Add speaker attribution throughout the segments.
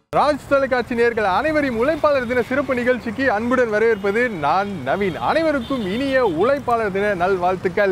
Speaker 1: ராஜ் தொலைக்காட்சி நேர்கள் அனைவரையும் உழைப்பாளர் தின சிறப்பு நிகழ்ச்சிக்கு அன்புடன் வரவேற்பது நான் நவீன் அனைவருக்கும் இனிய உழைப்பாளர் தின நல்வாழ்த்துக்கள்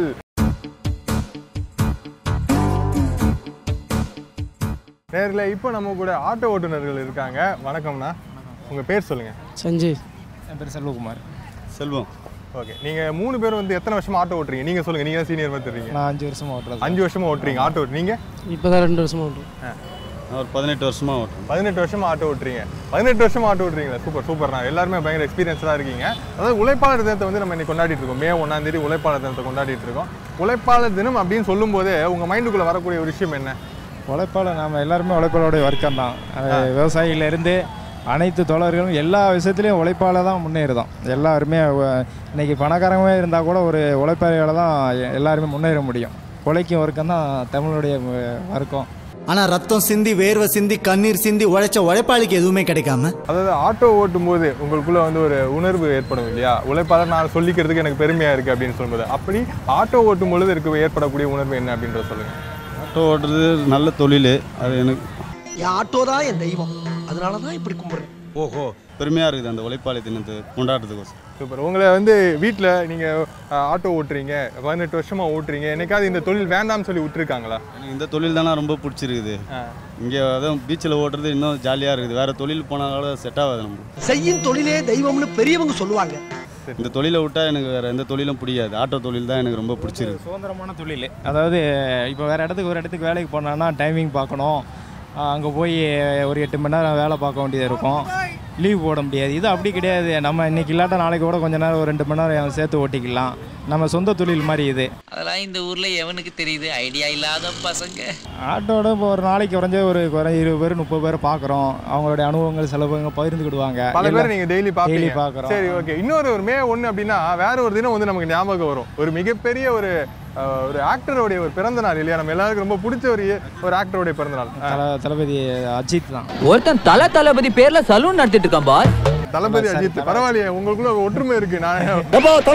Speaker 1: நேர்களே இப்போ நம்ம கூட ஆட்டோ ஓட்டுநர்கள் இருக்காங்க வணக்கம்ண்ணா உங்க பேர் சொல்லுங்க
Speaker 2: சஞ்சய்
Speaker 3: என் பேர் செல்வகுமார்
Speaker 4: செல்வம்
Speaker 1: ஓகே நீங்க மூணு பேர் வந்து எத்தனை வருஷமா ஆட்டோ ஓட்டுறீங்க நீங்க சொல்லுங்க நீங்க தான் சீனியர் மாதிரி தெரியுங்க
Speaker 3: நான் அஞ்சு வருஷமா ஓட்டுறது
Speaker 1: அஞ்சு வருஷமா ஓட்டுறீங்க ஆட்டோ ஓட்டு நீங்க
Speaker 2: இப்போ தான் ரெண்டு வருஷமா ஓட்டுறோம்
Speaker 4: நான் ஒரு பதினெட்டு வருஷமாக ஓட்டுறேன்
Speaker 1: பதினெட்டு வருஷமா ஆட்டோ ஓட்டுறீங்க பதினெட்டு வருஷமா ஆட்டோ ஓட்டுறீங்களா சூப்பர் சூப்பர்ண்ணா எல்லாருமே பயங்கர எக்ஸ்பீரியன்ஸாக இருக்கீங்க அதாவது உழைப்பாளர் தினத்தை வந்து நம்ம இன்னைக்கு கொண்டாடிட்டு இருக்கோம் மே ஒன்றாம் தேதி உழைப்பாளர் தினத்தை கொண்டாடிட்டு இருக்கோம் உழைப்பாளர் தினம் அப்படின்னு சொல்லும்போதே உங்க மைண்டுக்குள்ள வரக்கூடிய ஒரு விஷயம் என்ன
Speaker 3: உழைப்பாளர் நாம் எல்லாருமே உழைப்பாளருடைய வர்க்கம் தான் விவசாயியிலேருந்து அனைத்து தோழர்களும் எல்லா விஷயத்துலையும் உழைப்பால் தான் முன்னேறுதோம் எல்லாருமே அஹ், இன்னைக்கு பணக்காரங்க இருந்தால் கூட ஒரு உழைப்பாளியால் தான் எ- எல்லாருமே முன்னேற முடியும் உழைக்கும் வர்க்கம் தான் தமிழுடைய அஹ், வர்க்கம்
Speaker 5: ஆனா ரத்தம் சிந்தி வேர்வை சிந்தி கண்ணீர் சிந்தி உழைச்ச உழைப்பாளிக்கு எதுவுமே கிடைக்காம
Speaker 1: அதாவது ஆட்டோ ஓட்டும் போது உங்களுக்குள்ள வந்து ஒரு உணர்வு ஏற்படும் இல்லையா உழைப்பாளர் நான் சொல்லிக்கிறதுக்கு எனக்கு பெருமையா இருக்கு அப்படின்னு சொல்லும்போது அப்படி ஆட்டோ ஓட்டும் பொழுது இருக்க ஏற்படக்கூடிய உணர்வு என்ன அப்படின்றத சொல்லுங்க
Speaker 4: ஆட்டோ ஓட்டுறது நல்ல தொழில் அது எனக்கு
Speaker 6: என் ஆட்டோ தான் என் தெய்வம் அதனால தான் இப்படி கும்பிட்றேன்
Speaker 4: ஓஹோ பெருமையாக இருக்குது அந்த உழைப்பாளி தினத்தை கொண்டாடுறதுக்கோசம்
Speaker 1: சூப்பர் உங்களை வந்து வீட்டில் நீங்கள் ஆட்டோ ஓட்டுறீங்க பதினெட்டு வருஷமாக ஓட்டுறீங்க என்னைக்காவது இந்த தொழில் வேண்டாம்னு சொல்லி விட்டுருக்காங்களா
Speaker 4: எனக்கு இந்த தொழில் தானே ரொம்ப பிடிச்சிருக்குது இங்கே அதுவும் பீச்சில் ஓட்டுறது இன்னும் ஜாலியாக இருக்குது வேறு தொழில் போனாலும் செட் ஆகாது நமக்கு
Speaker 6: செய்யும் தொழிலே தெய்வம்னு பெரியவங்க சொல்லுவாங்க
Speaker 4: இந்த தொழிலை விட்டால் எனக்கு வேறு எந்த தொழிலும் பிடிக்காது ஆட்டோ தொழில் தான் எனக்கு ரொம்ப பிடிச்சிருக்கு
Speaker 3: சுதந்திரமான தொழில் அதாவது இப்போ வேறு இடத்துக்கு ஒரு இடத்துக்கு வேலைக்கு போனோன்னா டைமிங் பார்க்கணும் அங்கே போய் ஒரு எட்டு மணி நேரம் வேலை பார்க்க வேண்டியது இருக்கும் லீவ் போட முடியாது இது அப்படி கிடையாது நம்ம இன்னைக்கு இல்லாட்ட நாளைக்கு கூட கொஞ்ச நேரம் ஒரு ரெண்டு மணி நேரம் சேர்த்து ஓட்டிக்கலாம் நம்ம சொந்த தொழில் மாதிரி இது
Speaker 7: அதெல்லாம் இந்த ஊர்ல எவனுக்கு தெரியுது ஐடியா இல்லாத பசங்க
Speaker 3: ஆட்டோட இப்போ ஒரு நாளைக்கு குறைஞ்ச ஒரு குறை இருபது பேர் முப்பது பேர் பார்க்குறோம் அவங்களுடைய அனுபவங்கள் செலவுகள் பகிர்ந்துக்கிடுவாங்க
Speaker 1: பல
Speaker 3: எல்லாம்
Speaker 1: பேர் நீங்கள் டெய்லி
Speaker 3: daily
Speaker 1: பார்ப்பீங்க
Speaker 3: பார்க்குறோம்
Speaker 1: சரி ஓகே இன்னொரு ஒரு மே ஒன்று அப்படின்னா வேற ஒரு தினம் வந்து நமக்கு ஞாபகம் வரும் ஒரு மிகப்பெரிய ஒரு அஹ், ஒரு ஆக்டருடைய ஒரு பிறந்த நாள் இல்லையா நம்ம எல்லாருக்கும் ரொம்ப பிடிச்ச ஒரு ஒரு ஆக்டருடைய பிறந்த நாள்
Speaker 3: தல தளபதி அஜித் தான்
Speaker 7: ஒருத்தன் தல தளபதி பேர்ல சலூன் நடத்திட்டு இருக்கான் பாய்
Speaker 1: தளபதி அஜித் பரவாயில்லையே உங்களுக்குள்ள ஒரு ஒற்றுமை இருக்கு நான்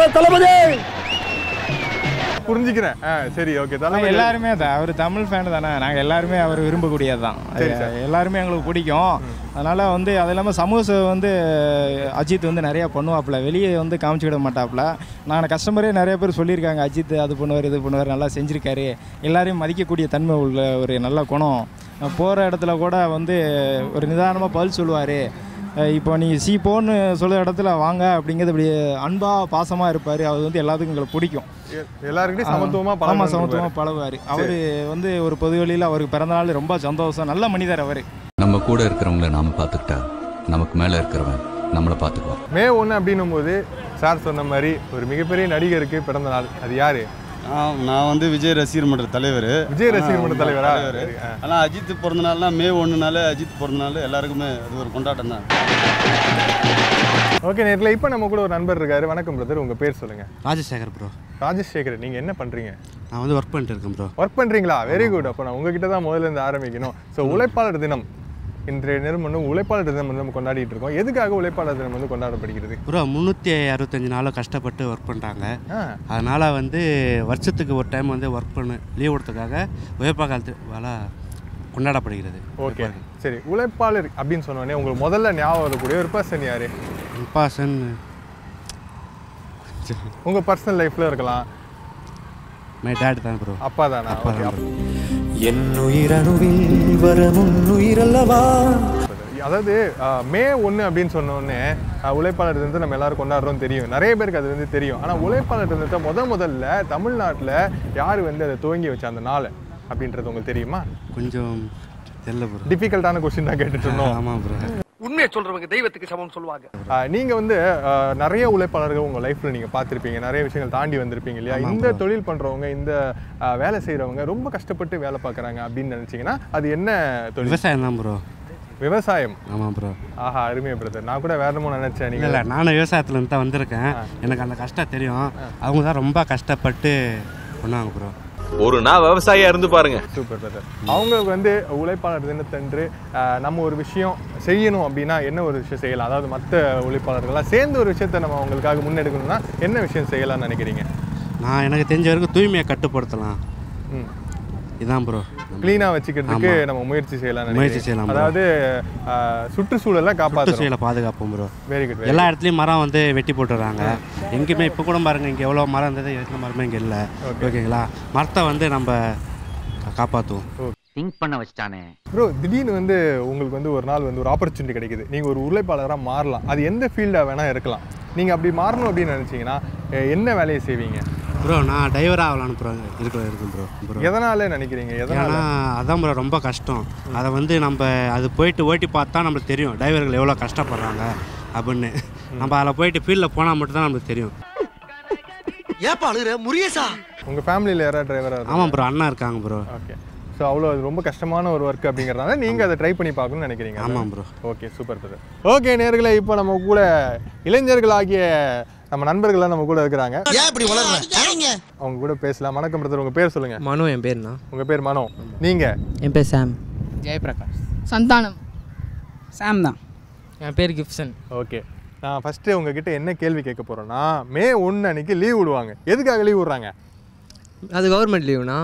Speaker 1: புரிஞ்சுக்கிறேன் ஆ, சரி ஓகே
Speaker 3: நாங்கள்
Speaker 1: தளபதி
Speaker 3: எல்லாருமே தான் அவர் தமிழ் ஃபேன் தானே நாங்கள் எல்லாருமே அவர் விரும்பக்கூடியது தான்
Speaker 1: சரி, சார்.
Speaker 3: எல்லாருமே எங்களுக்கு பிடிக்கும் அதனால் வந்து அது இல்லாமல் சமூக சேவை வந்து அஜித் வந்து நிறையா பண்ணுவாப்புல வெளியே வந்து காமிச்சிக்கிட மாட்டாப்புல நான் கஸ்டமரே நிறைய பேர் சொல்லியிருக்காங்க அஜித் அது பண்ணுவார் இது பண்ணுவார் நல்லா செஞ்சுருக்காரு எல்லாரையும் மதிக்கக்கூடிய தன்மை உள்ள ஒரு நல்ல குணம் போகிற இடத்துல கூட வந்து ஒரு நிதானமாக பதில் சொல்லுவார் இப்போ நீ சி போன்னு சொல்லுற இடத்துல வாங்க அப்படிங்கிறது இப்படி அன்பாக பாசமாக இருப்பார் அது வந்து எல்லாத்துக்கும் எங்களுக்கு பிடிக்கும்
Speaker 1: எல்லாருக்கிட்டையும் சமத்துவமா
Speaker 3: ஆமாம்
Speaker 1: பழகணும்
Speaker 3: சமத்துவமாக பழகுவார் அவர் வந்து ஒரு பொது வெளியில் அவருக்கு பிறந்த நாள் ரொம்ப சந்தோஷம் நல்ல மனிதர் அவர்
Speaker 8: நம்ம கூட இருக்கிறவங்கள நாம பார்த்துக்கிட்டா நமக்கு மேலே இருக்கிறவன் நம்மளை பார்த்துக்குவான்
Speaker 1: மே ஒன்று அப்படின்னும் போது சார் சொன்ன மாதிரி ஒரு மிகப்பெரிய நடிகருக்கு பிறந்த நாள் அது யாரு
Speaker 4: நான் நான் வந்து விஜய் ரசிகர் மன்ற தலைவர்
Speaker 1: விஜய் ரசிகர் மன்ற தலைவரா சரி, ஆ.
Speaker 4: ஆனால் அஜித் பிறந்த நாள்னா மே ஒன்றுனால அஜித் பிறந்த நாள் எல்லாருக்குமே அது ஒரு கொண்டாட்டம் தான்
Speaker 1: ஓகே நேரில் இப்போ நம்ம கூட ஒரு நண்பர் இருக்காரு வணக்கம் பிரதர் உங்க பேர் சொல்லுங்க
Speaker 9: ராஜசேகர் ப்ரோ
Speaker 1: ராஜசேகர் நீங்க என்ன பண்றீங்க
Speaker 9: நான் வந்து ஒர்க் பண்ணிட்டு இருக்கேன் ப்ரோ
Speaker 1: ஒர்க் பண்றீங்களா வெரி குட் அப்போ நான் உங்ககிட்ட தான் முதல்ல இருந்து ஆரம்பிக்கணும் ஸோ உழைப்பாளர் தினம் இன்றைய நேரம் வந்து உழைப்பாளர் தினம் வந்து நம்ம கொண்டாடிட்டு இருக்கோம் எதுக்காக உழைப்பாளர் தினம் வந்து கொண்டாடப்படுகிறது
Speaker 9: ப்ரோ முந்நூற்றி அறுபத்தஞ்சு நாளும் கஷ்டப்பட்டு ஒர்க் பண்ணுறாங்க
Speaker 1: ஆ
Speaker 9: அதனால் வந்து வருஷத்துக்கு ஒரு டைம் வந்து ஒர்க் பண்ண லீவ் கொடுத்ததுக்காக உயர்ப்பா காலத்து வேலை கொண்டாடப்படுகிறது
Speaker 1: ஓகே சரி உழைப்பாளர் அப்படின்னு சொன்னோடனே உங்களுக்கு முதல்ல ஞாபகம் வரக்கூடிய ஒரு பர்சன் யாரு
Speaker 9: இம்பாசன்
Speaker 1: உங்க பர்சனல் லைஃப்ல இருக்கலாம்
Speaker 9: மை டேட் தான் ப்ரோ
Speaker 1: அப்பா தானா
Speaker 9: அப்பா
Speaker 1: ஓகே
Speaker 9: தான் bro.
Speaker 5: என்னுயிரணுவில் வரமுன் உயிரல்லவா
Speaker 1: அதாவது அஹ், மே ஒன்று அப்படின்னு சொன்னோடனே அஹ், உழைப்பாளர் தினத்தை நம்ம எல்லாரும் கொண்டாடுறோம் தெரியும் நிறைய பேருக்கு அது வந்து தெரியும் ஆனால் உழைப்பாளர் தினத்தை முத முதல்ல தமிழ்நாட்டில் யார் வந்து அதை துவங்கி வச்ச அந்த நாள் அப்படின்றது உங்களுக்கு தெரியுமா
Speaker 9: கொஞ்சம் தெரியல ப்ரோ
Speaker 1: டிஃபிகல்ட்டான கொஸ்டின் தான் கேட்டுட்டு இருந்தோம்
Speaker 9: ஆமாம் ப்ரோ
Speaker 6: உண்மையை சொல்றவங்க தெய்வத்துக்கு சமம் சொல்லுவாங்க
Speaker 1: அஹ், நீங்க வந்து அஹ், நிறைய உழைப்பாளர்கள் உங்க லைஃப்ல நீங்க பார்த்திருப்பீங்க நிறைய விஷயங்கள் தாண்டி வந்திருப்பீங்க இல்லையா இந்த தொழில் பண்றவங்க இந்த அஹ், வேலை செய்றவங்க ரொம்ப கஷ்டப்பட்டு வேலை பார்க்கறாங்க அப்படின்னு நினைச்சீங்கன்னா அது என்ன தொழில்
Speaker 9: விவசாயம் தான் ப்ரோ
Speaker 1: விவசாயம்
Speaker 9: ஆமாம் ப்ரோ
Speaker 1: ஆஹா அருமையா பிரதர் நான் கூட வேற என்னமோ நினைச்சேன்
Speaker 9: இல்லை
Speaker 1: நீங்க
Speaker 9: இல்லை நானும் விவசாயத்துலேருந்து தான் வந்திருக்கேன் எனக்கு அந்த கஷ்டம் தெரியும் அவங்க தான் ரொம்ப கஷ்டப்பட்டு பண்ணுவாங்க ப்ரோ
Speaker 10: ஒரு நாள் விவசாயியா இருந்து பாருங்க
Speaker 1: சூப்பர் பிரதர் அவங்களுக்கு வந்து உழைப்பாளர் தினத்தன்று அஹ், நம்ம ஒரு விஷயம் செய்யணும் அப்படின்னா என்ன ஒரு விஷயம் செய்யலாம் அதாவது மற்ற உழைப்பாளர்கள்லாம் சேர்ந்து ஒரு விஷயத்த நம்ம அவங்களுக்காக முன்னெடுக்கணும்னா என்ன விஷயம் செய்யலாம்னு நினைக்கிறீங்க
Speaker 9: நான் எனக்கு தெரிஞ்ச வரைக்கும் தூய்மையை கட்டுப்படுத்தலாம்
Speaker 1: ம்
Speaker 9: இதான் ப்ரோ
Speaker 1: க்ளீனா வச்சுக்கிறதுக்கு
Speaker 9: ஆமா.
Speaker 1: நம்ம முயற்சி செய்யலாம்
Speaker 9: முயற்சி செய்யலாம் bro.
Speaker 1: அதாவது ஆ, சுற்றுச்சூழலை காப்பாற்றணும்
Speaker 9: சுற்றுச்சூழலை பாதுகாப்போம் ப்ரோ
Speaker 1: வெரி குட்
Speaker 9: எல்லா இடத்துலையும் மரம் வந்து வெட்டி போட்டுடுறாங்க எங்கேயுமே இப்போ கூட பாருங்க இங்கே எவ்வளோ மரம் இருந்தது எந்த மரமே இங்கே இல்லை ஓகேங்களா மரத்தை வந்து நம்ம காப்பாற்றுவோம்
Speaker 2: திங்க் பண்ண வச்சிட்டானே
Speaker 1: ப்ரோ திடீர்னு வந்து உங்களுக்கு வந்து ஒரு நாள் வந்து ஒரு ஆப்பர்ச்சுனிட்டி கிடைக்குது நீங்கள் ஒரு உழைப்பாளராக மாறலாம் அது எந்த ஃபீல்டாக வேணால் இருக்கலாம் நீங்கள் அப்படி மாறணும் அப்படின்னு நினச்சிங்கன்னா என்ன வேலையை செய்வீங்க
Speaker 9: ப்ரோ நான் டிரைவராக ஆகலான்னு ப்ரோ இருக்கிற இருக்கேன் ப்ரோ ப்ரோ
Speaker 1: எதனால நினைக்கிறீங்க எதனால
Speaker 9: ஏன்னா அதான் ப்ரோ ரொம்ப கஷ்டம் அதை வந்து நம்ம அது போயிட்டு ஓட்டி பார்த்தா நம்மளுக்கு தெரியும் டிரைவர்கள் எவ்வளோ கஷ்டப்படுறாங்க அப்படின்னு நம்ம அதில் போயிட்டு ஃபீல்டில் போனால் மட்டும்தான் நம்மளுக்கு தெரியும்
Speaker 6: ஏப்பா அழுகுற முரியசா
Speaker 1: உங்கள் ஃபேமிலியில் யாராவது டிரைவராக
Speaker 9: ஆமாம் ப்ரோ அண்ணா இருக்காங்க ப்ரோ
Speaker 1: ஓகே ஸோ அவ்வளோ அது ரொம்ப கஷ்டமான ஒரு ஒர்க் அப்படிங்கிறதுனால நீங்கள் அதை ட்ரை பண்ணி பார்க்கணும்னு நினைக்கிறீங்க
Speaker 9: ஆமாம் bro
Speaker 1: okay super brother okay நேர்களே இப்போ நம்ம கூட இளைஞர்களாகிய நம்ம நண்பர்கள்லாம் நம்ம கூட இருக்கிறாங்க
Speaker 6: ஏன் இப்படி வளர்ற
Speaker 1: அவங்க கூட பேசலாம் வணக்கம் பிரதர் உங்கள் பேர் சொல்லுங்கள்
Speaker 11: மனு என் பேர்ண்ணா
Speaker 1: உங்கள் பேர் மனோ நீங்கள்
Speaker 11: என் பேர் சாம்
Speaker 12: ஜெயபிரகாஷ்
Speaker 13: சந்தானம்
Speaker 12: சாம் தான்
Speaker 11: என் பேர் கிப்சன்
Speaker 1: ஓகே நான் ஃபஸ்ட்டு உங்ககிட்ட என்ன கேள்வி கேட்க போகிறேன்னா மே ஒன்று அன்னைக்கு லீவ் விடுவாங்க எதுக்காக லீவ் விடுறாங்க
Speaker 11: அது கவர்மெண்ட் லீவுண்ணா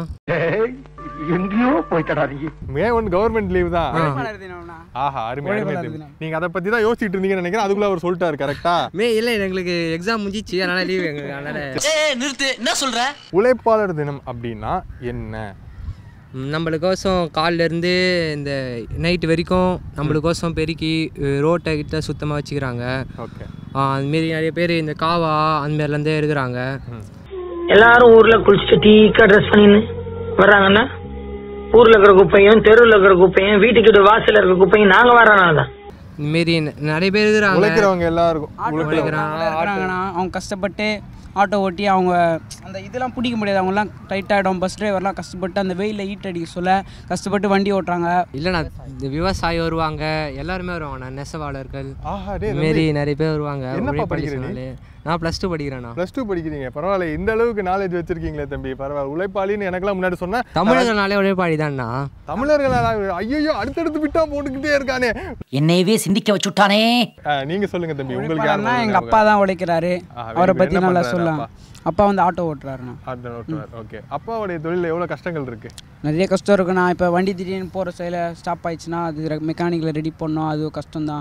Speaker 6: எங்கேயோ போய்த்தடா நீ
Speaker 1: மே ஒன்று கவர்மெண்ட் லீவ் தான்
Speaker 12: உழைப்பாளர் தினம்னா.
Speaker 1: ஆஹா அருமை அருமை
Speaker 12: உழைப்பாளர்
Speaker 1: தம்பி.
Speaker 12: தினம்.
Speaker 1: நீங்க அதை பத்தி தான் யோசிச்சுட்டு இருந்தீங்கன்னு நினைக்கிறேன் அதுக்குள்ள அவர் சொல்லிட்டாரு கரெக்டா
Speaker 11: மே இல்லை எங்களுக்கு எக்ஸாம் முடிஞ்சிச்சு அதனால லீவ் எங்களுக்கு அதனால
Speaker 7: ஏய் நிறுத்து என்ன சொல்ற
Speaker 1: உழைப்பாளர் தினம் அப்படின்னா என்ன
Speaker 11: ம், நம்மளுக்கோசம் காலைல இருந்து இந்த நைட்டு வரைக்கும் நம்மளுக்கோசம் பெருக்கி அஹ், ரோட்டை கிட்ட சுத்தமாக வச்சுக்கிறாங்க
Speaker 1: ஓகே
Speaker 11: அதுமாரி நிறைய பேர் இந்த காவா அந்தமாரிலேருந்தே இருக்கிறாங்க
Speaker 14: எல்லாரும் ஊர்ல குளிச்சுட்டு டீக்கா ட்ரெஸ் பண்ணின்னு வர்றாங்கன்னா ஊர்ல இருக்கிற குப்பையும் தெருவுல இருக்கிற குப்பையும் வீட்டுக்கிட்ட வாசல்ல இருக்கிற குப்பையும் நாங்க வரனால தான்
Speaker 11: இதுமாரி நிறைய பேர் இருக்கிறாங்க
Speaker 1: உழைக்கிறவங்க எல்லாருக்கும்
Speaker 12: ஆட்டோ
Speaker 11: உழைக்கிறாங்க.
Speaker 12: இருக்கிறாங்கன்னா அவங்க கஷ்டப்பட்டு ஆட்டோ ஓட்டி அவங்க அந்த இதெல்லாம் பிடிக்க முடியாது அவங்கலாம் டைட் ஆகிடும் பஸ் டிரைவர்லாம் கஷ்டப்பட்டு அந்த வெயிலில் ஈட் அடிக்க சொல்ல கஷ்டப்பட்டு வண்டி ஓட்டுறாங்க
Speaker 11: இல்லைண்ணா இந்த விவசாயி வருவாங்க எல்லாருமே வருவாங்கண்ணா நெசவாளர்கள்
Speaker 1: ஆஹா டேய்
Speaker 11: இதுமாரி
Speaker 1: தம்பி.
Speaker 11: நிறைய பேர் வருவாங்க
Speaker 1: என்னப்பா
Speaker 11: உழைப்பாளி
Speaker 1: படிக்கிற நீ?
Speaker 11: சொன்னாலே. நான் ப்ளஸ் டூ படிக்கிறேண்ணா
Speaker 1: ப்ளஸ் டூ படிக்கிறீங்க பரவாயில்ல இந்த அளவுக்கு நாலேஜ் வச்சிருக்கீங்களே தம்பி பரவாயில்ல உழைப்பாளின்னு எனக்கெல்லாம் முன்னாடி சொன்னா
Speaker 11: தமிழர்கள்னாலே உழைப்பாளி தான்ண்ணா
Speaker 1: தமிழர்கள் ஐயோ அடுத்தடுத்து விட்டா போட்டுக்கிட்டே இருக்கானே
Speaker 2: என்னையவே சிந்திக்க வச்சுட்டானே
Speaker 1: ஆ, நீங்க சொல்லுங்க தம்பி உங்களுக்கு யார்
Speaker 12: உழைப்பாளர்னா எங்கள் அப்பா தான் உழைக்கிறாரு
Speaker 1: ஆ, very
Speaker 12: அவரை
Speaker 1: good.
Speaker 12: பற்றி
Speaker 1: என்ன
Speaker 12: நல்லா
Speaker 1: பண்றாரு
Speaker 12: சொல்லலாம்
Speaker 1: அப்பா?
Speaker 12: அப்பா வந்து ஆட்டோ ஓட்டுறாருண்ணா
Speaker 1: ஓகே அப்பாவுடைய தொழில எவ்வளவு கஷ்டங்கள் இருக்கு
Speaker 12: நிறைய கஷ்டம் இருக்குண்ணா இப்போ வண்டி திடீர்னு போகிற சைடில் ஸ்டாப் ஆயிடுச்சுன்னா அது மெக்கானிக்கில் ரெடி பண்ணோம் அது கஷ்டம்தான்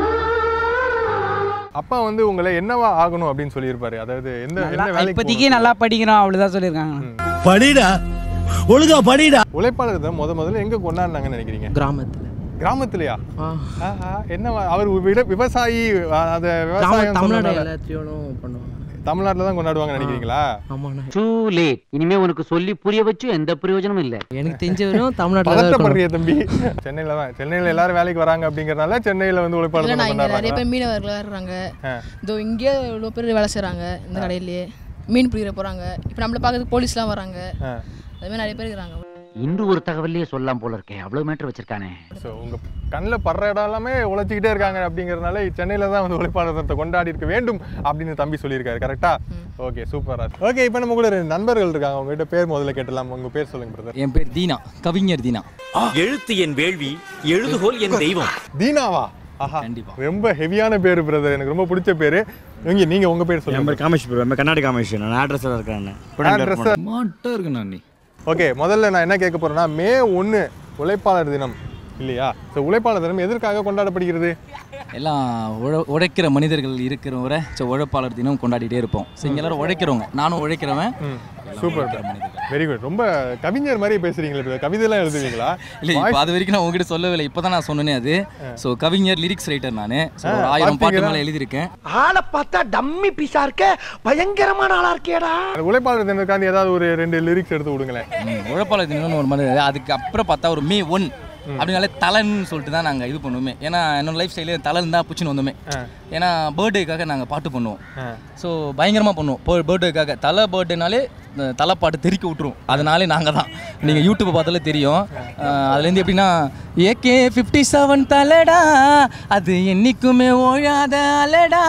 Speaker 1: அப்பா வந்து உங்களை என்னவா ஆகணும் அப்படின்னு சொல்லியிருப்பாரு அதாவது எந்த என்ன
Speaker 12: நல்லா-
Speaker 1: வேலைக்கு
Speaker 12: இப்போதைக்கு நல்லா படிக்கிறோம் அவ்வளோதான் சொல்லியிருக்காங்க
Speaker 5: படிடா ஒழுங்கா படிடா
Speaker 1: உழைப்பாளர் தினம் முத முதல்ல எங்க கொண்டாடினாங்கன்னு நினைக்கிறீங்க
Speaker 11: கிராமத்தில்
Speaker 1: கிராமத்துலயா ஆஹா, என்ன அவர் விட- விவசாயி அஹ், அத விவசாயம்
Speaker 11: தமிழ்நாடு
Speaker 1: சொன்னதால-
Speaker 11: எல்லாத்தையும் பண்ணுவாங்க
Speaker 1: தமிழ்நாட்டுல தான் கொண்டாடுவாங்க நினைக்கிறீங்களா
Speaker 11: ஆமாண்ணா
Speaker 2: டூ லேட் இனிமே உனக்கு சொல்லி புரிய வச்சு எந்த பிரயோஜனமும் இல்ல
Speaker 11: எனக்கு தெரிஞ்ச வரையும் தமிழ்நாட்டில் தான்
Speaker 1: பதட்டப்படுறிய தம்பி சென்னையில தான் சென்னையில எல்லாரும் வேலைக்கு வராங்க அப்படிங்கறதுனால சென்னையில வந்து உழைப்பாளர்
Speaker 13: இல்லைண்ணா
Speaker 1: தினம்
Speaker 13: இங்கே நிறைய
Speaker 1: கொண்டாடுறாங்க
Speaker 13: பேர் மீனவர்களாக இருக்கிறாங்க
Speaker 1: ஆ.
Speaker 13: இதோ இங்கே இவ்வளோ பேர் வேலை செய்கிறாங்க இந்த கடையிலேயே மீன் பிடிக்கிற போகிறாங்க இப்போ நம்மளை பார்க்கறதுக்கு போலீஸ்லாம் வராங்க
Speaker 1: ஆ.
Speaker 13: அது மாதிரி நிறைய பேர் இருக்கிறாங்க
Speaker 2: இன்று ஒரு தகவலையே சொல்லலாம் போல இருக்கே அவ்வளவு மேட்டர் வச்சிருக்கானே
Speaker 1: ஸோ உங்க கண்ணில் படுற இடம் எல்லாமே உழைச்சிக்கிட்டே இருக்காங்க அப்படிங்கறதுனால சென்னையில தான் வந்து உழைப்பாளர் தினத்தை கொண்டாடி இருக்க வேண்டும் அப்படின்னு தம்பி சொல்லியிருக்காரு கரெக்டா ஓகே சூப்பரா ஓகே இப்போ நம்ம கூட ரெண்டு நண்பர்கள் இருக்காங்க உங்ககிட்ட பேர் முதல்ல கேட்டலாம் உங்க பேர் சொல்லுங்க பிரதர்
Speaker 15: என் பேர் தீனா கவிஞர் தீனா
Speaker 16: எழுத்து என் வேள்வி எழுதுகோல் என் தெய்வம்
Speaker 1: தீனாவா ஆஹா ரொம்ப ஹெவியான பேர் பிரதர் எனக்கு ரொம்ப பிடிச்ச பேரு இங்க நீங்க உங்க பேர்
Speaker 17: என்
Speaker 1: சொல்லுங்க
Speaker 17: பேர் காமேஷ் ப்ரோ என் கர்நாடக காமேஷ் நான் அட்ரஸில் இருக்கேன்
Speaker 1: Address-
Speaker 15: மாட்டா இருக்கு நான் நீ
Speaker 1: ஓகே முதல்ல நான் என்ன கேட்க போறேன்னா மே ஒன்று உழைப்பாளர் தினம் இல்லையா ஸோ உழைப்பாளர் தினம் எதற்காக கொண்டாடப்படுகிறது
Speaker 15: எல்லாம் உழ உழைக்கிற மனிதர்கள் இருக்கிற வரை ஸோ உழைப்பாளர் தினம் கொண்டாடிட்டே இருப்போம் ஸோ இங்கே எல்லாரும் உழைக்கிறவங்க நானும் உழைக்கிறவன்
Speaker 1: சூப்பர் வெரி குட் ரொம்ப கவிஞர் மாதிரி பேசுறீங்களே brother. கவிதைலாம் எழுதுவீங்களா
Speaker 15: இல்லை இப்போ அது வரைக்கும் நான் உங்ககிட்ட சொல்லவில்லை இப்போ தான் நான் சொன்னேனே அது ஸோ கவிஞர் லிரிக்ஸ் ரைட்டர் நான் ஸோ ஒரு ஆயிரம் பாட்டு மேலே எழுதியிருக்கேன்
Speaker 6: ஆளை பார்த்தா டம்மி பீஸா இருக்க பயங்கரமான ஆளா இருக்கேடா
Speaker 1: உழைப்பாளர் தினத்துக்காண்டி ஏதாவது ஒரு ரெண்டு லிரிக்ஸ் எடுத்து விடுங்களேன்
Speaker 15: ம், உழைப்பாளர் தினம்னு ஒரு மாதிரி அதுக்கு அப்புறம் பார்த்தா ஒரு மே ஒன் அப்படினாலே தலன்னு சொல்லிட்டு தான் நாங்கள் இது பண்ணுவோமே ஏன்னா என்னோட லைஃப் ஸ்டைலே தலன்னு தான் பிடிச்சின்னு வந்தோமே ஏன்னா பர்த்டேக்காக நாங்கள் பாட்டு பண்ணுவோம் ஸோ பயங்கரமாக பண்ணுவோம் பர்த்டேக்காக தலை பர்த்டேனாலே தலை பாட்டு தெறிக்க விட்டுரும் அதனாலே நாங்கள் தான் நீங்கள் யூடியூப்பை பார்த்தாலே தெரியும் அஹ் அதுலேருந்து எப்படின்னா ஏகே ஃபிஃப்டி செவன் தலைடா அது என்னைக்குமே ஓயாத அலடா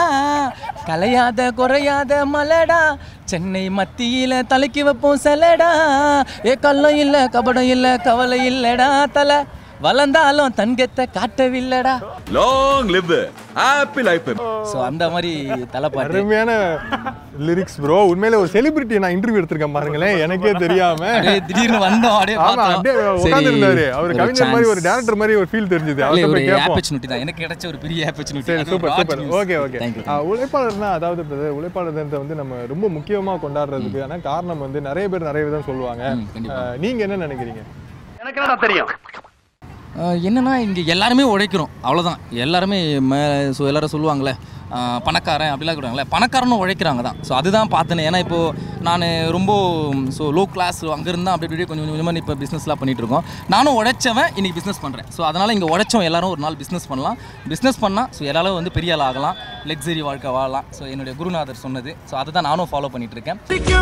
Speaker 15: கலையாத குறையாத மலடா சென்னை மத்தியில தலைக்கு வைப்போம் செலடா ஏ கள்ளம் இல்ல கபடம் இல்ல கவலை இல்லடா தலை வளர்ந்தாலும் தங்கத்தை காட்டவில்லடா
Speaker 10: long live happy life
Speaker 15: so அந்த மாதிரி தலைப்பாட்டு
Speaker 1: அருமையான லிரிக்ஸ் ப்ரோ உண்மையில ஒரு செலிபிரிட்டி நான் இன்டர்வியூ எடுத்திருக்கேன் பாருங்களேன் எனக்கே தெரியாம
Speaker 15: அப்படியே திடீர்னு வந்தோம், அப்படியே
Speaker 1: ஆமா
Speaker 15: பார்த்தோம்.
Speaker 1: அப்படியே
Speaker 15: சரி,
Speaker 1: உட்கார்ந்திருந்தாரு அவர்
Speaker 15: ஒரு
Speaker 1: கவிஞர் மாதிரி ஒரு
Speaker 15: chance.
Speaker 1: டேரக்டர் மாதிரி ஒரு ஃபீல் தெரிஞ்சது
Speaker 15: இல்ல,
Speaker 1: அவர்கிட்ட
Speaker 15: ஒரு
Speaker 1: போய் கேட்போம்
Speaker 15: ஆப்பர்ச்சுனிட்டி தான் எனக்கு கிடைச்ச ஒரு பெரிய ஆப்பர்ச்சுனிட்டி
Speaker 1: சரி சூப்பர் சூப்பர் ஓகே ஓகே உழைப்பாளர்னா அதாவது brother, உழைப்பாளர் தினத்தை வந்து நம்ம ரொம்ப முக்கியமா கொண்டாடுறதுக்கு ஆனா காரணம் வந்து நிறைய பேர் நிறைய விதம் சொல்லுவாங்க அஹ், நீங்க என்ன நினைக்கிறீங்க
Speaker 15: எனக்கு என்னடா தெரியும் என்னன்னா இங்கே எல்லாருமே உழைக்கிறோம் அவ்வளோதான் எல்லாருமே மே ஸோ எல்லாரும் சொல்லுவாங்களே ஆஹ் பணக்காரன் அப்படிலாம் சொல்கிறாங்களே பணக்காரனும் உழைக்கிறாங்க தான் ஸோ அதுதான் பார்த்தேன் ஏன்னா இப்போது நான் ரொம்ப ஸோ லோ கிளாஸ் அங்கே இருந்தால் அப்படி இப்படி கொஞ்சம் கொஞ்சமாக இப்போ பிஸ்னஸ்லாம் பண்ணிட்டு இருக்கோம் நானும் உழைச்சவன் இன்னைக்கு பிஸ்னஸ் பண்ணுறேன் ஸோ அதனால் இங்கே உழைச்சோம் எல்லாரும் ஒரு நாள் பிஸ்னஸ் பண்ணலாம் பிஸ்னஸ் பண்ணால் ஸோ எல்லாரும் வந்து பெரிய ஆள் ஆகலாம் லக்ஸரி வாழ்க்கை வாழலாம் ஸோ என்னுடைய குருநாதர் சொன்னது ஸோ அதை தான் நானும் ஃபாலோ பண்ணிட்டு இருக்கேன்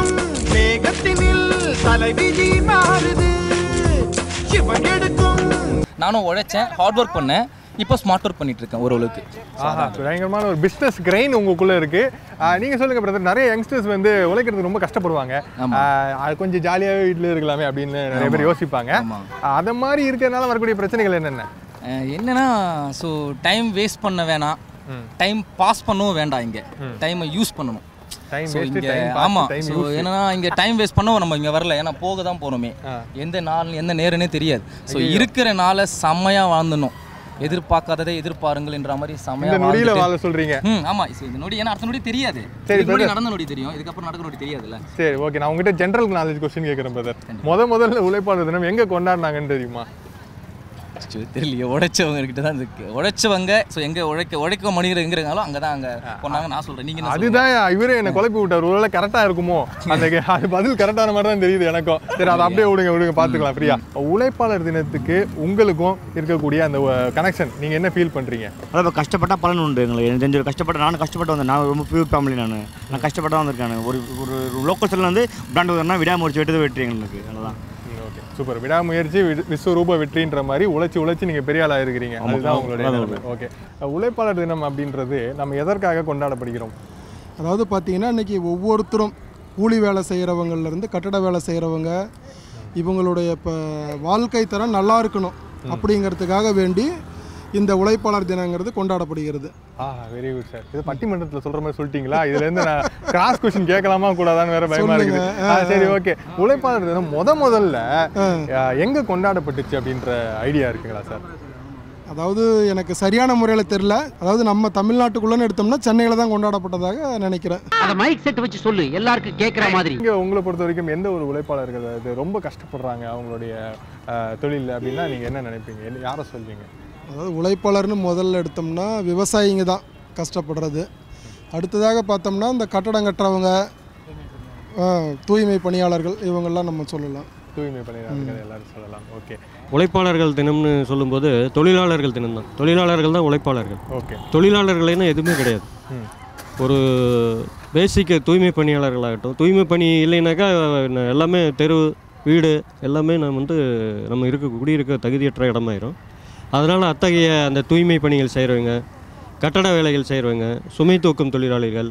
Speaker 18: மேகத்தினில் தலைவிதி மாறுது சிவன் எடுக்கும்
Speaker 15: நானும் உழைச்சேன் ஹார்ட் ஒர்க் பண்ணேன் இப்போ ஸ்மார்ட் ஒர்க் பண்ணிட்டு இருக்கேன் ஓரளவுக்கு
Speaker 1: ஆஹா பயங்கரமான ஒரு பிஸ்னஸ் கிரெயின் உங்களுக்குள்ள இருக்கு ஆஹ் நீங்க சொல்லுங்க பிரதர் நிறைய யங்ஸ்டர்ஸ் வந்து உழைக்கிறதுக்கு ரொம்ப கஷ்டப்படுவாங்க ஆஹ் அது கொஞ்சம் ஜாலியாவே வீட்டில் இருக்கலாமே அப்படின்னு நிறைய பேர்
Speaker 15: ஆமா.
Speaker 1: யோசிப்பாங்க அதை மாதிரி இருக்கிறதுனால வரக்கூடிய பிரச்சனைகள் என்னென்ன
Speaker 15: அஹ் என்னன்னா ஸோ டைம் வேஸ்ட் பண்ண வேணாம் டைம் பாஸ் பண்ணவும் வேண்டாம் இங்கே டைமை யூஸ் பண்ணணும்
Speaker 1: Time
Speaker 15: So,
Speaker 1: waste,
Speaker 15: இங்க
Speaker 1: time pass,
Speaker 15: ஆமா
Speaker 1: time
Speaker 15: ஸோ
Speaker 1: use.
Speaker 15: என்னன்னா இங்க டைம் வேஸ்ட் பண்ணவும் நம்ம இங்க வரல ஏன்னா போக தான் போறோமே எந்த நாள் எந்த நேரனே தெரியாது ஸோ
Speaker 1: ஐயையோ.
Speaker 15: இருக்கிற நாளை செம்மையா வாழ்ந்துடணும் எதிர்பார்க்காததை எதிர்பாருங்கள்ன்ற மாதிரி செம்மையா
Speaker 1: இந்த நொடியில
Speaker 15: வாழ்ந்துட்டு-
Speaker 1: வாழ சொல்றீங்க
Speaker 15: ம் ஆமா so இந்த நொடி ஏன்னா அடுத்த நொடி தெரியாது
Speaker 1: சரி,
Speaker 15: இதுக்கு முன்னாடி
Speaker 1: brother.
Speaker 15: நடந்த நொடி தெரியும் இதுக்கப்புறம் நடக்கிற நொடி தெரியாதுல்ல
Speaker 1: சரி ஓகே நான் உங்ககிட்ட ஜென்ரல் நாலேஜ் கொஸ்டின் கேட்குறேன் பிரதர் முத முதல்ல உழைப்பாளர் தினம் எங்க கொண்டாடினாங்கன்னு தெரியுமா
Speaker 15: அச்சோ, தெரியலையே உழைச்சவங்க கிட்ட தான் இருக்கு உழைச்சவங்க ஸோ எங்க உழைக்க உழைக்க மனிதர் எங்க இருக்காங்களோ அங்கே தான் அங்கே போனாங்க நான் சொல்றேன் நீங்க என்ன சொல்றீங்க?
Speaker 1: அதுதான் இவரே என்ன குழப்பி விட்டார் ஒருவேளை கரெக்டா இருக்குமோ அந்த கே- அது பதில் கரெக்டான மாதிரி தான் தெரியுது எனக்கும் சரி அதை அப்படியே விடுங்க விடுங்க பாத்துக்கலாம் ஃப்ரீயா உழைப்பாளர் தினத்துக்கு உங்களுக்கும் இருக்கக்கூடிய அந்த கனெக்ஷன் நீங்க என்ன ஃபீல் பண்றீங்க
Speaker 17: அதான் இப்போ கஷ்டப்பட்டா பலன் உண்டு எங்களுக்கு எனக்கு தெரிஞ்ச ஒரு கஷ்டப்பட்ட நானும் கஷ்டப்பட்டு வந்தேன் நான் ரொம்ப பியூர் ஃபேமிலி நான் நான் கஷ்டப்பட்டு வந்திருக்கேன் ஒரு ஒரு லோக்கல் செல்லில் வந்து பிராண்ட் வரனா விடாமுயற்சி வெட்டு வெற்றி எங்களுக்கு அவ்வளோதான்
Speaker 1: ஓகே சூப்பர் விடாமுயற்சி வி- விஸ்வரூப வெற்றின்ற மாதிரி உழைச்சி உழைச்சி நீங்க பெரிய ஆளா இருக்கிறீங்க
Speaker 17: ஆமா,
Speaker 1: அதுதான்
Speaker 17: ஆமா,
Speaker 1: உங்களுடைய
Speaker 17: அதான்
Speaker 1: நிலைமை. ஓகே உழைப்பாளர் தினம் அப்படின்றது நம்ம எதற்காக கொண்டாடப்படுகிறோம்
Speaker 19: அதாவது பார்த்தீங்கன்னா இன்றைக்கி ஒவ்வொருத்தரும் கூலி வேலை செய்கிறவங்கலேருந்து கட்டட வேலை செய்கிறவங்க இவங்களுடைய இப்போ வாழ்க்கை தரம் நல்லா இருக்கணும் அப்படிங்கிறதுக்காக வேண்டி இந்த உழைப்பாளர் தினங்கிறது கொண்டாடப்படுகிறது
Speaker 1: ஆ வெரி குட் சார் இது பட்டிமன்றத்தில் சொல்ற மாதிரி சொல்லிட்டீங்களா இதுல இருந்து நான் கிராஸ் கொஸ்டின் கேட்கலாமா கூடாதான்னு வேற பயமா
Speaker 19: சொல்லுங்க.
Speaker 1: இருக்குது ஆ, சரி ஓகே உழைப்பாளர் தினம் முத முதல்ல ஆ, எங்க கொண்டாடப்பட்டுச்சு அப்படின்ற ஐடியா இருக்குங்களா சார்
Speaker 19: அதாவது எனக்கு சரியான முறையில் தெரில அதாவது நம்ம தமிழ்நாட்டுக்குள்ளேன்னு எடுத்தோம்னா சென்னையில் தான் கொண்டாடப்பட்டதாக நினைக்கிறேன்
Speaker 2: அத மைக் செட் வச்சு சொல்லு எல்லாருக்கும் கேக்குற மாதிரி
Speaker 1: இங்க உங்களை பொறுத்த வரைக்கும் எந்த ஒரு உழைப்பாளர்கள் அது ரொம்ப கஷ்டப்படுறாங்க அவங்களுடைய ஆ, தொழில்ல அப்படின்னா நீங்க என்ன நினைப்பீங்க என்ன- யாரை சொல்வீங்க
Speaker 19: அதாவது உழைப்பாளர்னு முதல்ல எடுத்தோம்னா விவசாயிங்க தான் கஷ்டப்படுறது அடுத்ததாக பார்த்தோம்னா இந்த கட்டடம் கட்டுறவங்க ஆ, தூய்மை பணியாளர்கள் இவங்கெல்லாம் நம்ம சொல்லலாம்
Speaker 1: தூய்மை பணியாளர்கள் எல்லாரும் சொல்லலாம் ஓகே
Speaker 20: உழைப்பாளர்கள் தினம்னு சொல்லும்போது தொழிலாளர்கள் தினம் தான் தொழிலாளர்கள் தான் உழைப்பாளர்கள்
Speaker 1: ஓகே
Speaker 20: தொழிலாளர்கள்னு எதுவுமே கிடையாது
Speaker 1: ம்.
Speaker 20: ஒரு பேசிக் தூய்மை பணியாளர்களாகட்டும் தூய்மை பணி இல்லைனாக்கா ந- எல்லாமே தெரு வீடு எல்லாமே நம்ம வந்து நம்ம இருக்க குடியிருக்க தகுதியற்ற இடமாயிரும் அதனால் அத்தகைய அந்த தூய்மை பணிகள் செய்கிறவங்க கட்டட வேலைகள் செய்கிறவங்க சுமை தூக்கும் தொழிலாளிகள்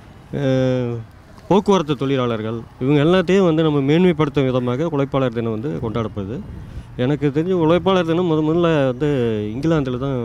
Speaker 20: அஹ், போக்குவரத்து தொழிலாளர்கள் இவங்க எல்லாத்தையும் வந்து நம்ம மேன்மைப்படுத்தும் விதமாக உழைப்பாளர் தினம் வந்து கொண்டாடப்படுது எனக்கு தெரிஞ்சு உழைப்பாளர் தினம் முத முதல்ல வந்து இங்கிலாந்தில் தான்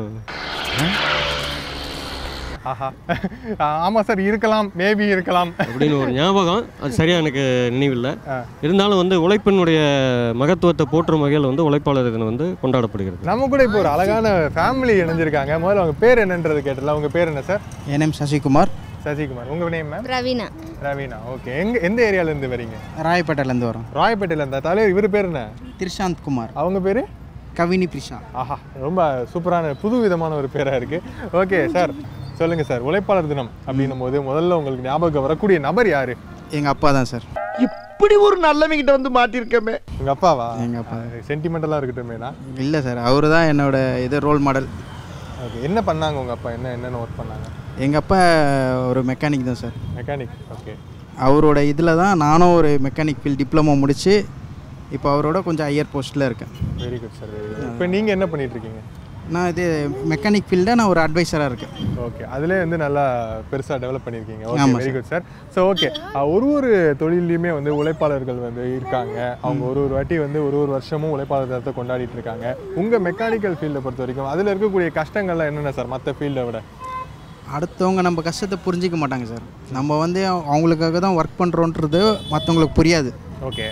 Speaker 1: ஆஹா ஆமா சார் இருக்கலாம் மேபி இருக்கலாம்
Speaker 20: அப்படின்னு ஒரு ஞாபகம் அது சரியாக எனக்கு நினைவில்லை இருந்தாலும் வந்து உழைப்பினுடைய மகத்துவத்தை போற்றும் வகையில் வந்து உழைப்பாளர் தினம் வந்து கொண்டாடப்படுகிறது
Speaker 1: நம்ம கூட இப்போ ஒரு அழகான ஃபேமிலி இணைஞ்சிருக்காங்க முதல்ல அவங்க பேர் என்னன்றது கேட்டல உங்க பேர் என்ன சார்
Speaker 21: என் நேம் சசிகுமார்
Speaker 1: சசிகுமார் உங்க name ma'am
Speaker 22: Raveena
Speaker 1: Raveena okay எங்க எந்த ஏரியால இருந்து வரீங்க
Speaker 21: ராயப்பேட்டையிலேருந்து வரோம்
Speaker 1: ராயப்பேட்டையில இருந்தா தலைவர் இவர் பேர் என்ன
Speaker 21: திரிஷாந்த் குமார்
Speaker 1: அவங்க பேரு
Speaker 21: கவினி பிரிஷா
Speaker 1: ஆஹா ரொம்ப சூப்பரான புது விதமான ஒரு பேரா இருக்கு ஓகே சார் சொல்லுங்க சார் உழைப்பாளர் தினம் அப்படின்னும் போது முதல்ல உங்களுக்கு ஞாபகம் வரக்கூடிய நபர் யாரு
Speaker 21: எங்கள் அப்பா தான் சார்
Speaker 1: இப்படி ஒரு நல்லவங்கிட்ட வந்து மாட்டிருக்கமே உங்க அப்பாவா
Speaker 21: எங்கள் அப்பா
Speaker 1: சென்டிமெண்டலா இருக்கட்டுமேனா
Speaker 21: இல்லை சார் அவர் தான் என்னோட இது ரோல் மாடல்
Speaker 1: ஓகே என்ன பண்ணாங்க உங்க அப்பா என்ன என்னென்ன ஒர்க் பண்ணாங்க
Speaker 21: எங்கள் அப்பா ஒரு மெக்கானிக் தான் சார்
Speaker 1: மெக்கானிக் ஓகே
Speaker 21: அவரோட இதில் தான் நானும் ஒரு மெக்கானிக் ஃபீல்ட் டிப்ளமோ முடித்து இப்போ அவரோட கொஞ்சம் ஹையர் போஸ்ட்டில் இருக்கேன்
Speaker 1: very good sir very good இப்போ நீங்க என்ன பண்ணிட்டு இருக்கீங்க
Speaker 21: நான் இது மெக்கானிக் ஃபீல்டில் நான் ஒரு அட்வைசராக இருக்கேன்
Speaker 1: ஓகே அதிலே வந்து நல்லா பெருசாக டெவலப் பண்ணியிருக்கீங்க ஓகே
Speaker 21: ஆமா
Speaker 1: very
Speaker 21: sir.
Speaker 1: Good sir so okay ஒரு ஒரு தொழிலையுமே வந்து உழைப்பாளர்கள் வந்து இருக்காங்க அவங்க ஒரு ஒரு வாட்டி வந்து ஒரு ஒரு வருஷமும் உழைப்பாளர் தினத்தை கொண்டாடிட்டு இருக்காங்க உங்கள் மெக்கானிக்கல் ஃபீல்டை பொறுத்த வரைக்கும் அதில் இருக்கக்கூடிய கஷ்டங்கள்லாம் என்னென்ன சார் மற்ற ஃபீல்டை விட
Speaker 21: அடுத்தவங்க நம்ம கஷ்டத்தை புரிஞ்சிக்க மாட்டாங்க சார் நம்ம வந்து அவங்களுக்காக தான் ஒர்க் பண்ணுறோன்றது மற்றவங்களுக்கு புரியாது
Speaker 1: ஓகே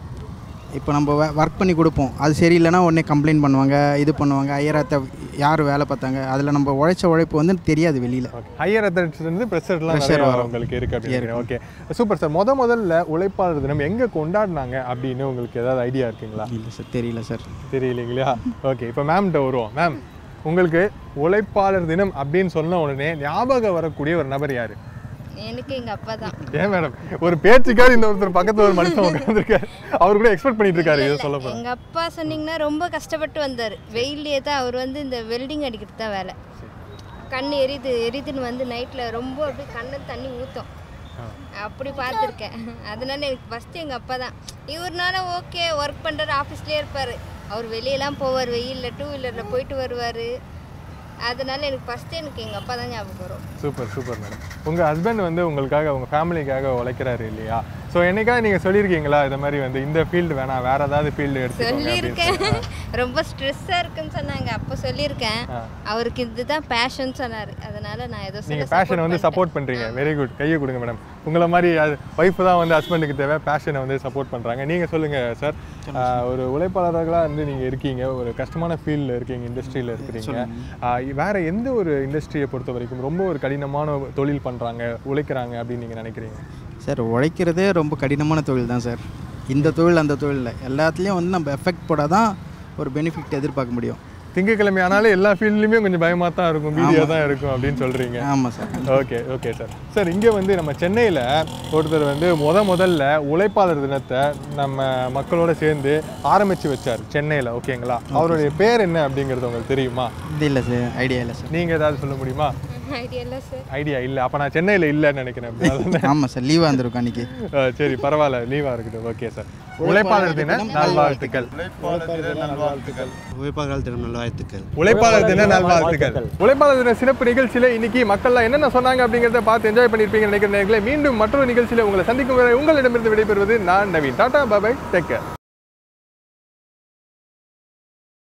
Speaker 21: இப்போ நம்ம ஒர்க் பண்ணி கொடுப்போம் அது சரியில்லைன்னா உடனே கம்ப்ளைண்ட் பண்ணுவாங்க இது பண்ணுவாங்க ஐயராத்த யார் வேலை பார்த்தாங்க அதில் நம்ம உழைச்ச உழைப்பு வந்து தெரியாது வெளியில்
Speaker 1: ஹையர் அத்தாரிட்டிலேருந்து ப்ரெஷர்லாம்
Speaker 21: Pressure
Speaker 1: நிறைய
Speaker 21: வரும்.
Speaker 1: உங்களுக்கு இருக்கு அப்படின்னு
Speaker 21: இருக்கு.
Speaker 1: ஓகே சூப்பர் சார் முத முதல்ல உழைப்பாளர் தினம் எங்கே கொண்டாடினாங்க அப்படின்னு உங்களுக்கு ஏதாவது ஐடியா இருக்குங்களா
Speaker 21: இல்லை சார் தெரியல சார்
Speaker 1: தெரியலைங்களா ஓகே இப்போ மேம்கிட்ட வருவோம் மேம் உங்களுக்கு உழைப்பாளர் தினம் அப்படின்னு சொன்ன உடனே ஞாபகம் வரக்கூடிய ஒரு நபர் யாரு
Speaker 3: எனக்கு எங்க அப்பா தான்
Speaker 1: ஏன் மேடம் ஒரு பேச்சுக்காக இந்த ஒருத்தர் பக்கத்துல ஒரு மனுஷன் உட்காந்துருக்காரு அவர் கூட எக்ஸ்பெக்ட் பண்ணிட்டு இருக்காரு இதை சொல்ல போறேன்
Speaker 3: எங்க அப்பா சொன்னீங்கன்னா ரொம்ப கஷ்டப்பட்டு வந்தார் வெயிலே தான் அவர் வந்து இந்த வெல்டிங் அடிக்கிறது தான் வேலை கண் எரியுது எரியுதுன்னு வந்து நைட்டில் ரொம்ப அப்படியே கண்ணில் தண்ணி ஊற்றும் அப்படி பார்த்துருக்கேன் அதனால எனக்கு ஃபஸ்ட்டு எங்கள் அப்பா தான் இவர்னால ஓகே ஒர்க் பண்ணுறாரு ஆஃபீஸ்லேயே இருப்பார் அவர் வெளியெல்லாம் போவார் வெயிலில் டூ வீலரில் போயிட்டு வருவார் அதனால எனக்கு ஃபஸ்ட்டு எனக்கு எங்கள் அப்பா தான் ஞாபகம் வரும்
Speaker 1: சூப்பர் சூப்பர் மேடம் உங்க ஹஸ்பண்ட் வந்து உங்களுக்காக உங்க ஃபேமிலிக்காக உழைக்கிறாரு இல்லையா ஸோ என்னைக்காவது நீங்க சொல்லியிருக்கீங்களா இந்த மாதிரி வந்து இந்த ஃபீல்டு வேணாம் வேற ஏதாவது ஃபீல்டு எடுத்துக்கோங்க அப்படின்னு
Speaker 3: சொல்லியிருக்கேன்
Speaker 1: சொல்லி.
Speaker 3: ரொம்ப ஸ்ட்ரெஸ்ஸாக இருக்குன்னு சொன்னாங்க அப்போ சொல்லியிருக்கேன்
Speaker 1: ஆ.
Speaker 3: அவருக்கு இதுதான் பேஷன் சொன்னார் அதனால நான் ஏதோ
Speaker 1: நீங்க
Speaker 3: சொல்ல
Speaker 1: பேஷனை
Speaker 3: support
Speaker 1: வந்து சப்போர்ட் பண்றீங்க வெரி குட் கையை கொடுங்க மேடம் உங்களை மாதிரி ஒய்ஃப் தான் வந்து ஹஸ்பண்டுக்கு தேவை பேஷனை வந்து சப்போர்ட் பண்றாங்க நீங்க சொல்லுங்க சார் ஒரு உழைப்பாளர்களா வந்து நீங்க இருக்கீங்க ஒரு கஷ்டமான ஃபீல்டில் இருக்கீங்க இண்டஸ்ட்ரியில் இருக்கிறீங்க ஆஹ் வேற எந்த ஒரு இண்டஸ்ட்ரியை பொறுத்த வரைக்கும் ரொம்ப ஒரு கடினமான தொழில் பண்றாங்க உழைக்கிறாங்க அப்படின்னு நீங்க நினைக்கிறீங்க
Speaker 21: சார் உழைக்கிறதே ரொம்ப கடினமான தொழில் தான் சார் இந்த தொழில் அந்த தொழில் இல்லை எல்லாத்துலேயும் வந்து நம்ம எஃபெக்ட் போட்டால் தான் ஒரு பெனிஃபிட் எதிர்பார்க்க முடியும்
Speaker 1: திங்கக்கிழமை ஆனாலும் எல்லா ஃபீல்ட்லையுமே கொஞ்சம் பயமாக தான் இருக்கும் பீதியாக
Speaker 21: ஆமா.
Speaker 1: தான் இருக்கும் அப்படின்னு சொல்கிறீங்க
Speaker 21: ஆமாம் sir
Speaker 1: okay okay sir sir இங்கே வந்து நம்ம சென்னையில் ஒருத்தர் வந்து முத முதல்ல உழைப்பாளர் தினத்தை நம்ம மக்களோட சேர்ந்து ஆரம்பித்து வச்சார் சென்னையில் ஓகேங்களா அவருடைய பேர் என்ன அப்படிங்கிறது உங்களுக்கு தெரியுமா
Speaker 21: இது இல்லை சார் ஐடியா இல்லை சார்
Speaker 1: நீங்கள் ஏதாவது சொல்ல முடியுமா
Speaker 3: ஐடியா இல்லை சார்
Speaker 1: ஐடியா இல்லை அப்போ நான் சென்னையில் இல்லைன்னு நினைக்கிறேன் அப்படிதானே?
Speaker 21: ஆமாம் சார் லீவாக இருந்திருக்கும் அன்றைக்கி
Speaker 1: ஆ, சரி பரவாயில்ல லீவாக இருக்கட்டும் ஓகே சார் உழைப்பாளர் தின நல்வாழ்த்துக்கள்
Speaker 9: உழைப்பாளர் தினம் நல்வாழ்த்துக்கள்
Speaker 1: உழைப்பாளர் தின நல்வாழ்த்துக்கள் உழைப்பாளர் தின சிறப்பு நிகழ்ச்சியில இன்னைக்கு மக்கள்லாம் என்னென்ன சொன்னாங்க அப்படிங்கறத பார்த்து என்ஜாய் பண்ணிருப்பீங்க நினைக்கிற நேரங்களே மீண்டும் மற்றொரு நிகழ்ச்சியில உங்களை சந்திக்கும் வரை உங்களிடமிருந்து விடைபெறுவது நான் Naveen tata bye bye take care